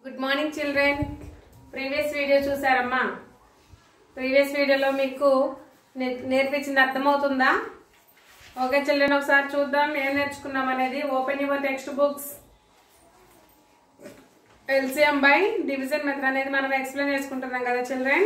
Good morning children previous video చూసారమ్మా previous వీడియోలో మీకు నే- నేర్పించింది అర్థమవుతుందా ఓకే చిల్డ్రన్ ఒకసారి చూద్దాం ఏం నేర్చుకున్నాం అనేది open your text books LCM by division method అనేది మనం ఎక్స్ప్లెయిన్ చేసుకుంటున్నాం కదా చిల్డ్రన్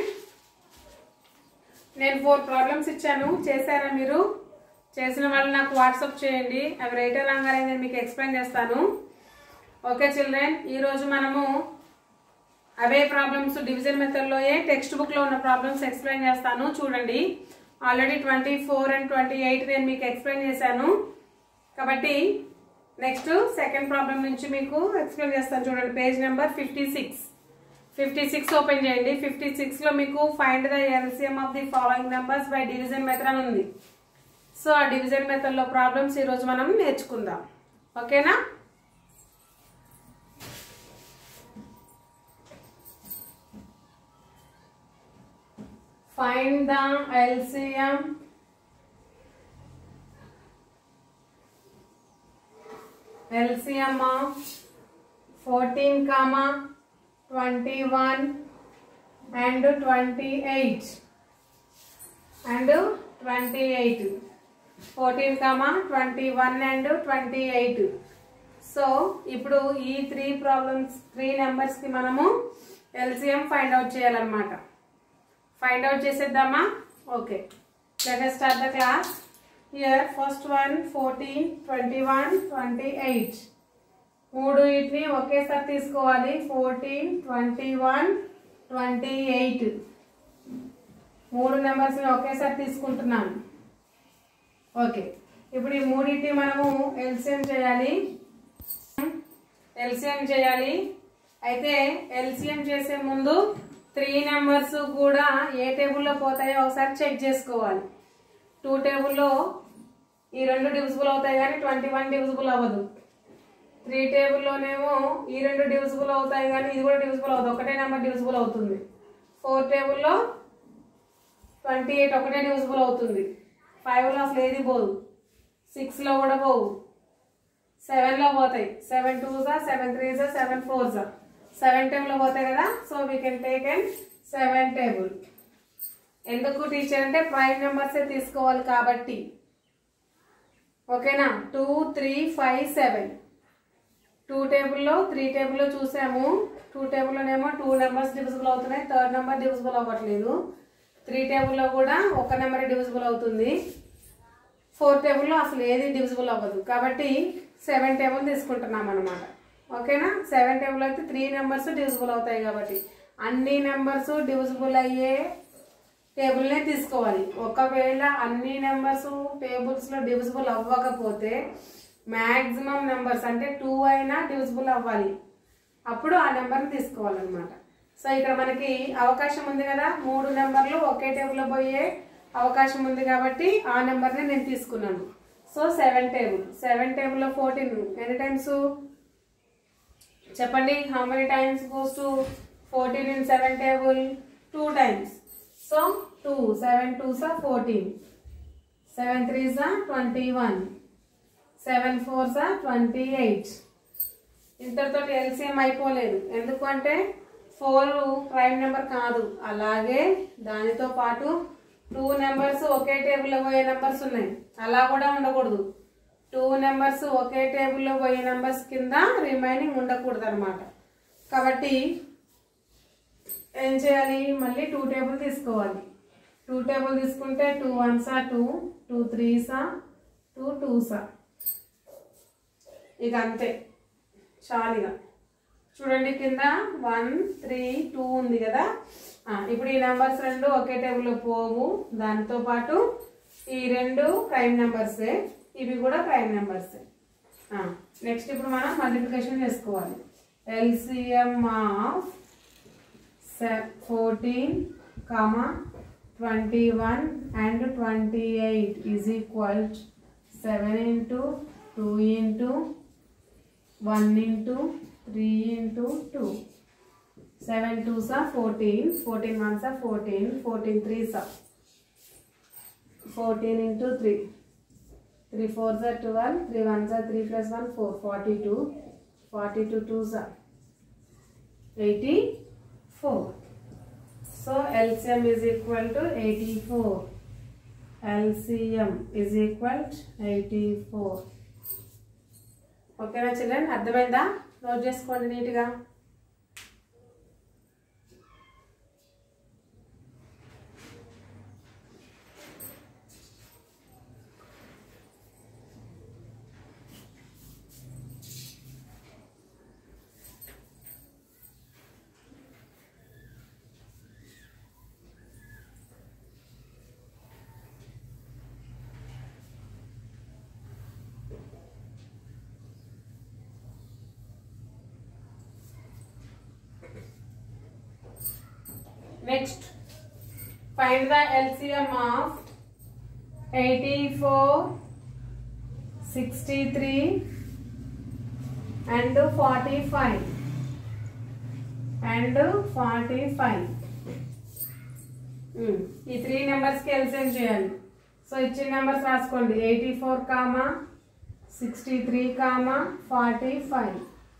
నేను ఫోర్ ప్రాబ్లమ్స్ ఇచ్చాను చేశారా మీరు చేసిన వాళ్ళు నాకు వాట్సాప్ చేయండి అవి రైటర్ రాగానే నేను మీకు ఎక్స్ప్లెయిన్ చేస్తాను ఓకే చిల్డ్రన్ ఈరోజు మనము అవే ప్రాబ్లమ్స్ డివిజన్ మెథడ్లోయే టెక్స్ట్ బుక్లో ఉన్న ప్రాబ్లమ్స్ ఎక్స్ప్లెయిన్ చేస్తాను చూడండి already twenty four and twenty eight నేను మీకు ఎక్స్ప్లెయిన్ చేశాను కాబట్టి నెక్స్ట్ సెకండ్ ప్రాబ్లం నుంచి మీకు ఎక్స్ప్లెయిన్ చేస్తాను చూడండి page number fifty six fifty six open చేయండి ఫిఫ్టీ సిక్స్లో మీకు find the LCM of the following numbers by division method అని ఉంది సో ఆ డివిజన్ మెథడ్లో ప్రాబ్లమ్స్ ఈరోజు మనం నేర్చుకుందాం ఓకేనా find the LCM LCM of 14 comma 21 and 28 and 28 14 comma 21 and 28 so ఇప్పుడు ఈ త్రీ ప్రాబ్లమ్స్ త్రీ నెంబర్స్కి మనము ఎల్సిఎం ఫైండ్ అవుట్ చేయాలన్నమాట ఫైండ్ అవుట్ చేసేద్దామా okay let us start the class here first one fourteen twenty one twenty eight మూడు వీటిని ఒకేసారి తీసుకోవాలి fourteen twenty one twenty eight మూడు నెంబర్స్ని ఒకేసారి తీసుకుంటున్నాను ఓకే ఇప్పుడు ఈ మూడింటిని మనము ఎల్సిఎం చేయాలి ఎల్సిఎం చేయాలి అయితే ఎల్సిఎం చేసే ముందు త్రీ నెంబర్స్ కూడా ఏ టేబుల్లో పోతాయో ఒకసారి చెక్ చేసుకోవాలి టూ టేబుల్లో ఈ రెండు డివిజిబుల్ అవుతాయి కానీ ట్వంటీ వన్ డివిజిబుల్ అవ్వదు త్రీ టేబుల్లోనేమో ఈ రెండు డివిజిబుల్ అవుతాయి కానీ ఇది కూడా డివిజిబుల్ అవుతుంది ఒకటే నెంబర్ డివిజిబుల్ అవుతుంది ఫోర్ టేబుల్లో ట్వంటీ ఎయిట్ ఒకటే డివిజిబుల్ అవుతుంది ఫైవ్లో అసలు ఏది పోదు సిక్స్లో కూడా పోవు సెవెన్లో పోతాయి సెవెన్ టూ జా సెవెన్ త్రీ జా సెవెన్ ఫోర్ జా సెవెన్ టేబుల్లో పోతాయి కదా so we can take and seven table ఎందుకు టీచర్ అంటే ప్రైమ్ నెంబర్సే తీసుకోవాలి కాబట్టి ఓకేనా two three five seven two టేబుల్లో త్రీ టేబుల్లో చూసాము టూ టేబుల్లోనేమో టూ నెంబర్స్ డివిజిబుల్ అవుతున్నాయి థర్డ్ నెంబర్ డివిజిబుల్ అవ్వట్లేదు త్రీ టేబుల్లో కూడా ఒక నెంబర్ డివిజిబుల్ అవుతుంది ఫోర్ టేబుల్లో అసలు ఏది డివిజిబుల్ అవ్వదు కాబట్టి సెవెన్ టేబుల్ తీసుకుంటున్నాం అనమాట ఓకేనా సెవెన్ టేబుల్ అయితే త్రీ నెంబర్స్ డివిజిబుల్ అవుతాయి కాబట్టి అన్ని నెంబర్స్ డివిజిబుల్ అయ్యే టేబుల్నే తీసుకోవాలి ఒకవేళ అన్ని నెంబర్స్ టేబుల్స్లో డివిజిబుల్ అవ్వకపోతే మ్యాక్సిమం నెంబర్స్ అంటే టూ అయినా డివిజిబుల్ అవ్వాలి అప్పుడు ఆ నెంబర్ని తీసుకోవాలన్నమాట సో ఇక్కడ మనకి అవకాశం ఉంది కదా మూడు నెంబర్లు ఒకే టేబుల్లో పోయే అవకాశం ఉంది కాబట్టి ఆ నెంబర్ని నేను తీసుకున్నాను సో సెవెన్ టేబుల్ సెవెన్ టేబుల్లో ఫోర్టీన్ ఎన్ని టైమ్స్ చెప్పండి how many times goes to fourteen in seven table two times so two seven two సా ఫోర్టీన్ సెవెన్ త్రీ సా ట్వంటీ వన్ సెవెన్ ఫోర్ సా ట్వంటీ ఎయిట్ ఇంతటితో ఎల్సిఎం అయిపోలేదు ఎందుకు అంటే ఫోర్ ప్రైమ్ నెంబర్ కాదు అలాగే దానితో పాటు టూ నెంబర్స్ ఒకే టేబుల్లో పోయే నెంబర్స్ ఉన్నాయి అలా కూడా ఉండకూడదు టూ నెంబర్స్ ఒకే టేబుల్లో పోయే నెంబర్స్ కింద రిమైనింగ్ ఉండకూడదు అనమాట కాబట్టి ఏం చేయాలి మళ్ళీ టూ టేబుల్ తీసుకోవాలి టూ టేబుల్ తీసుకుంటే two ones are two two threes are two twos are ఇక అంతే చాలుగా చూడండి కింద వన్ త్రీ టూ ఉంది కదా ఆ, ఇప్పుడు ఈ నెంబర్స్ రెండు ఒకే టేబుల్లో పోవు దాంతో పాటు ఈ రెండు ప్రైమ్ నెంబర్సే ఇవి కూడా ప్రైమ్ నెంబర్సే నెక్స్ట్ ఇప్పుడు మనం మల్టిప్లికేషన్ చేసుకోవాలి LCM of fourteen comma twenty one and twenty eight is equal seven into two into one into three into two seven two సా ఫోర్టీన్ ఫోర్టీన్ వన్ సా ఫోర్టీన్ ఫోర్టీన్ త్రీ సా fourteen into three three four జా twelve three one జా three plus one four forty two forty two two జా eighty four so LCM is equal to eighty four LCM is equal eighty four ఓకేనా children అర్థమైందా note చేసుకోండి నీట్గా Next, find the LCM of 84, 63 and 45 and 45. Hmm. ఈ three నెంబర్స్కి LCM చేయాలి so ఇచ్చిన numbers రాసుకోండి eighty four comma sixty three comma forty five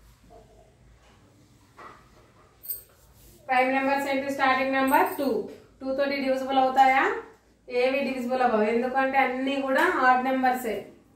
prime numbers ఏంటి స్టార్టింగ్ నెంబర్ టూ టూ తోటి డివిజిబుల్ అవుతాయా ఏవి డివిజిబుల్ అవ్వవు ఎందుకంటే అన్నీ కూడా ఆడ్ నెంబర్సే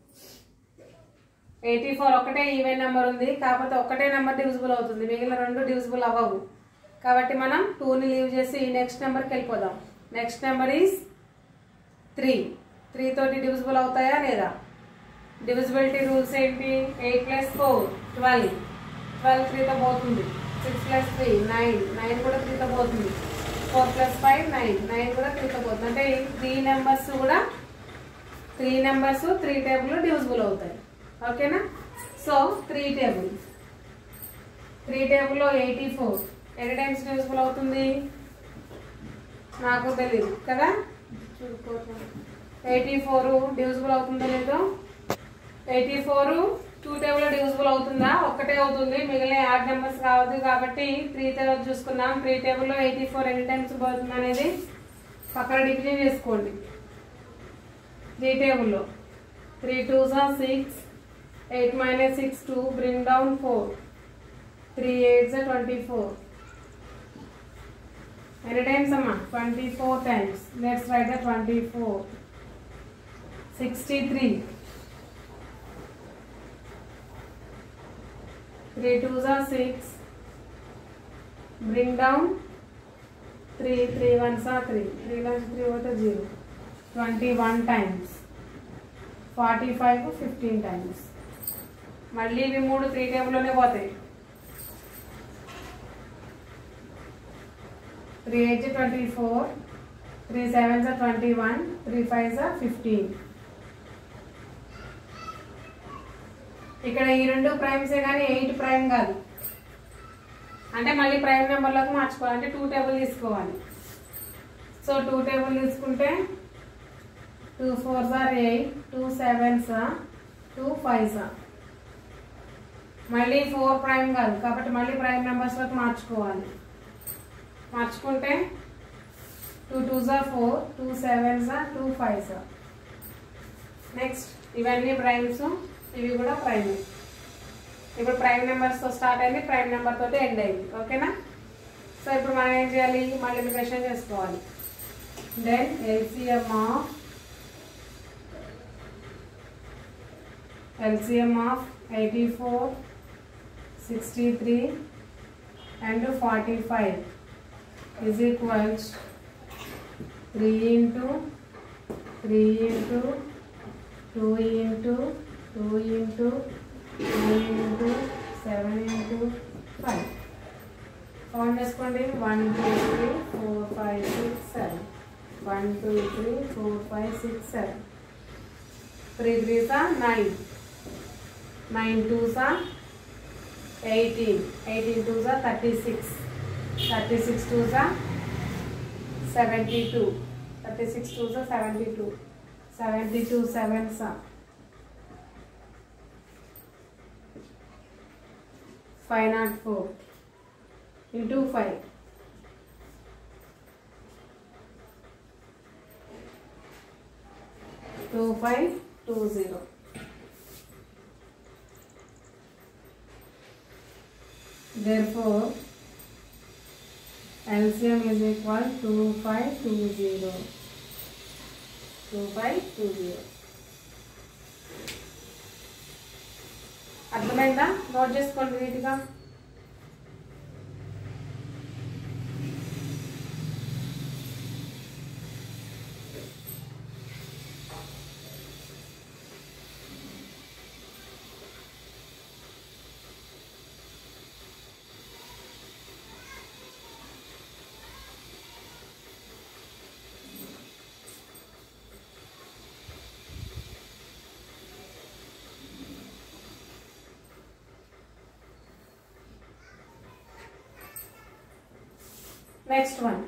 ఎయిటీ ఫోర్ ఒకటే ఈవెన్ నెంబర్ ఉంది కాకపోతే ఒకటే నెంబర్ డివిజిబుల్ అవుతుంది మిగిలిన రెండు డివిజిబుల్ అవ్వవు కాబట్టి మనం టూని లీవ్ చేసి నెక్స్ట్ నెంబర్కి వెళ్ళిపోదాం next number is three three తోటి డివిజిబుల్ అవుతాయా లేదా డివిజిబిలిటీ రూల్స్ ఏంటి eight plus four twelve twelve త్రీతో పోతుంది six plus three nine nine కూడా త్రీతో పోతుంది four plus five nine nine కూడా త్రీతో పోతుంది అంటే ఈ త్రీ నెంబర్స్ కూడా three numbers three table divisible అవుతాయి ఓకేనా సో త్రీ టేబుల్ త్రీ టేబుల్లో ఎయిటీ ఫోర్ ఎన్ని టైమ్స్ డివిజిబుల్ అవుతుంది నాకు తెలియదు కదా ఎయిటీ ఫోర్ డివిజిబుల్ అవుతుందో లేదో eighty four two table divisible అవుతుందా ఒక్కటే అవుతుంది మిగిలిన యాడ్ నెంబర్స్ కావద్దు కాబట్టి త్రీ టేబుల్ చూసుకుందాం త్రీ టేబుల్లో ఎయిటీ ఫోర్ ఎన్ని టైమ్స్ పోతుంది అనేది పక్కన డివిజన్ చేసుకోండి త్రీ టేబుల్లో త్రీ టూ జా six eight minus six two bring down four three eight జా ట్వంటీ ఫోర్ ఎన్ని టైమ్స్ అమ్మా twenty four times let's write the twenty four sixty three three two జా six bring down three three one సా three three ones three పోతే zero twenty one times forty five fifteen times మళ్ళీ ఇవి మూడు three టేబుల్లోనే పోతాయి three eight twenty four three seven జా twenty one three five జా ఫిఫ్టీన్ ఇక్కడ ఈ రెండు ప్రైమ్సే కానీ ఎయిట్ ప్రైమ్ కాదు అంటే మళ్ళీ ప్రైమ్ నెంబర్లోకి మార్చుకోవాలి అంటే టూ టేబుల్ తీసుకోవాలి సో టూ టేబుల్ తీసుకుంటే టూ ఫోర్ సార్ eight two sevens two five మళ్ళీ ఫోర్ ప్రైమ్ కాదు కాబట్టి మళ్ళీ ప్రైమ్ నెంబర్స్లోకి మార్చుకోవాలి మార్చుకుంటే టూ టూ జా ఫోర్ టూ సెవెన్ జా టూ ఫైవ్ జా నెక్స్ట్ ఇవన్నీ ప్రైమ్స్ ఇవి కూడా ప్రైమ్ ఇప్పుడు ప్రైమ్ నెంబర్స్తో స్టార్ట్ అయింది ప్రైమ్ నెంబర్ తోటి ఎండ్ అయింది ఓకేనా సో ఇప్పుడు మనం ఏం చేయాలి మల్టిప్లికేషన్ చేసుకోవాలి then LCM of LCM of eighty four sixty three and forty five is equals 3 into 3 into 2 into 2 into 2 into 7 into 5 count చేసుకోండి one two three four five six seven one two three four five six seven three three సా nine nine two సా eighteen eighteen two సా thirty six thirty six two జా seventy two thirty six two జా seventy two seventy two seven సా five not four into five two five two zero therefore LCM is equal to 2520. 2520. అర్థమైందా note చేసుకోండి నీట్గా Next one.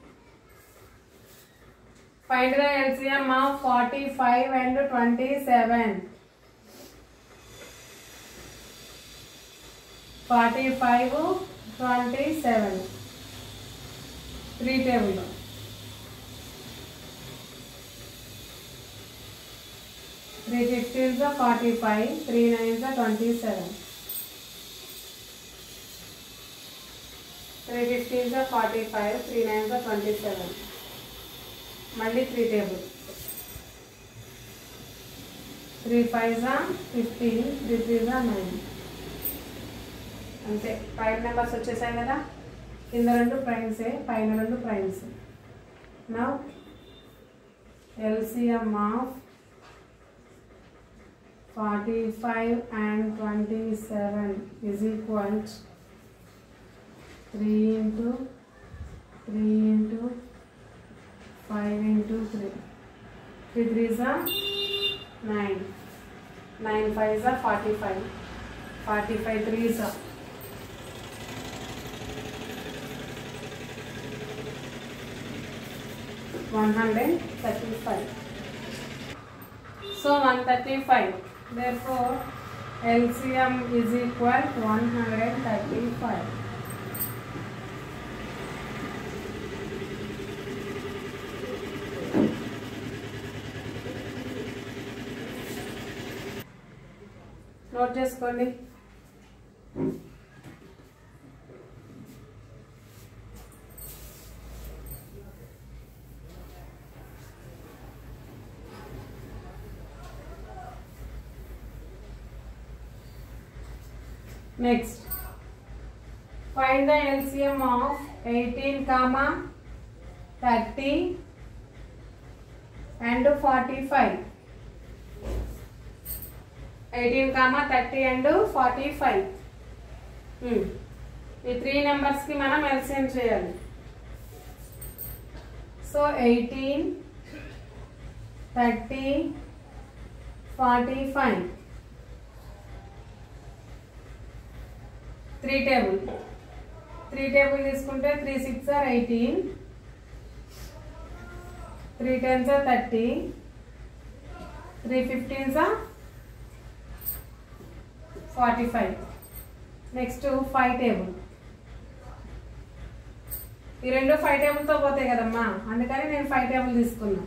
Find the LCM of 45 and 27. 45, 27. Three table. Three fifteens are 45, three nines are 27. Three fifteens forty five three nines twenty seven మళ్ళీ three table three fives are fifteen three threes are nine అంతే prime నెంబర్స్ వచ్చేసాయి కదా కింద రెండు ప్రైమ్సే పైన రెండు ప్రైమ్స్ నా LCM of forty five and twenty seven is equals 3 into 3 into 5 into 3. 3 3s are 9. 9 5s are 45. 45 3s are. One hundred thirty-five. So one thirty-five. Therefore, LCM is equal to one hundred thirty-five. Note చేసుకోండి next find the LCM of eighteen comma thirty and forty five eighteen comma thirty and forty five ఈ three నెంబర్స్కి మనం LCM చేయాలి so eighteen thirty forty five three table three table తీసుకుంటే three six or eighteen three tens or thirty three fifteens or forty five next five table ఈ రెండు five టేబుల్తో పోతాయి కదమ్మా అందుకని నేను ఫైవ్ టేబుల్ తీసుకున్నా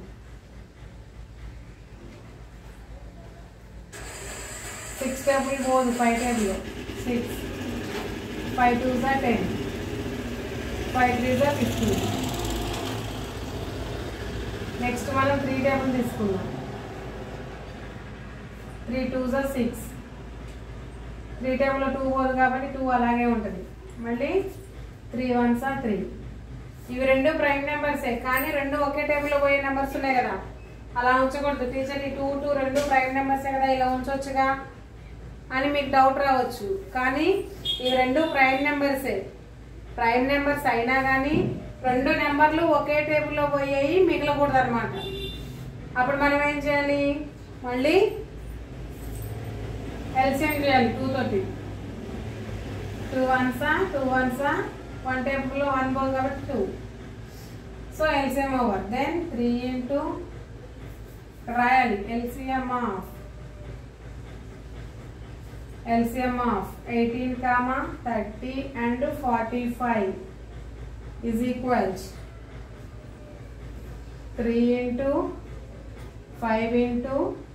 సిక్స్ టేబుల్ పోదు five table six five two జా టెన్ ఫైవ్ త్రీ జా ఫిఫ్టీన్ నెక్స్ట్ మనం త్రీ టేబుల్ తీసుకుందాం త్రీ టూ జా సిక్స్ త్రీ టేబుల్లో టూ పోదు కాబట్టి టూ అలాగే ఉంటుంది మళ్ళీ త్రీ వన్స్ ఆ త్రీ ఇవి రెండు ప్రైమ్ నెంబర్సే కానీ రెండు ఒకే టేబుల్లో పోయే నెంబర్స్ ఉన్నాయి కదా అలా ఉంచకూడదు టీచర్ ఈ టూ టూ రెండు ప్రైమ్ నెంబర్సే కదా ఇలా ఉంచవచ్చుగా అని మీకు డౌట్ రావచ్చు కానీ ఇవి రెండు ప్రైమ్ నెంబర్సే ప్రైమ్ నెంబర్స్ అయినా కానీ రెండు నెంబర్లు ఒకే టేబుల్లో పోయాయి మిగలకూడదు అనమాట అప్పుడు మనం ఏం చేయాలి మళ్ళీ ఎల్సిఎం చేయాలి టూ తోటి two ones are two ones are one టేబుల్లో వన్ పోదు కాబట్టి two so LCM over then three into రాయాలి LCM of LCM of eighteen comma thirty and forty five is equals three into five into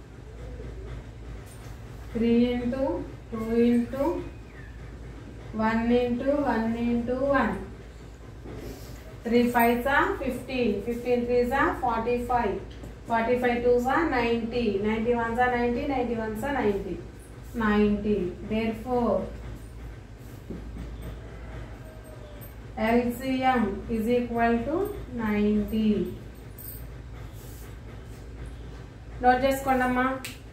three into two into one into one into one three five జా fifteen fifteen three జా forty five forty five two జా ninety ninety one జా ninety ninety one జా ninety ninety there four LCM is equal to 90 నోట్ చేసుకోండి అమ్మా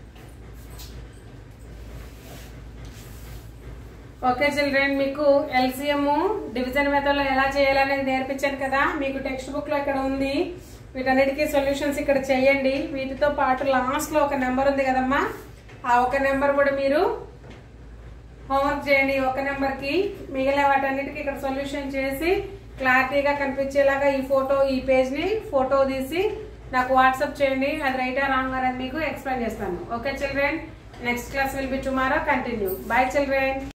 okay children మీకు LCM division మెథడ్లో ఎలా చేయాలనేది నేర్పించాను కదా మీకు టెక్స్ట్ బుక్లో ఇక్కడ ఉంది వీటన్నిటికీ సొల్యూషన్స్ ఇక్కడ చేయండి వీటితో పాటు లాస్ట్లో ఒక నెంబర్ ఉంది కదమ్మా ఆ ఒక నెంబర్ కూడా మీరు హోంవర్క్ చేయండి ఒక నెంబర్కి మిగిలిన వాటన్నిటికీ ఇక్కడ సొల్యూషన్ చేసి క్లారిటీగా కనిపించేలాగా ఈ ఫోటో ఈ పేజ్ని ఫోటో తీసి నాకు వాట్సాప్ చేయండి అది రైటా రాంగ్ అనేది మీకు ఎక్స్ప్లెయిన్ చేస్తాను okay children next class will be tomorrow continue bye children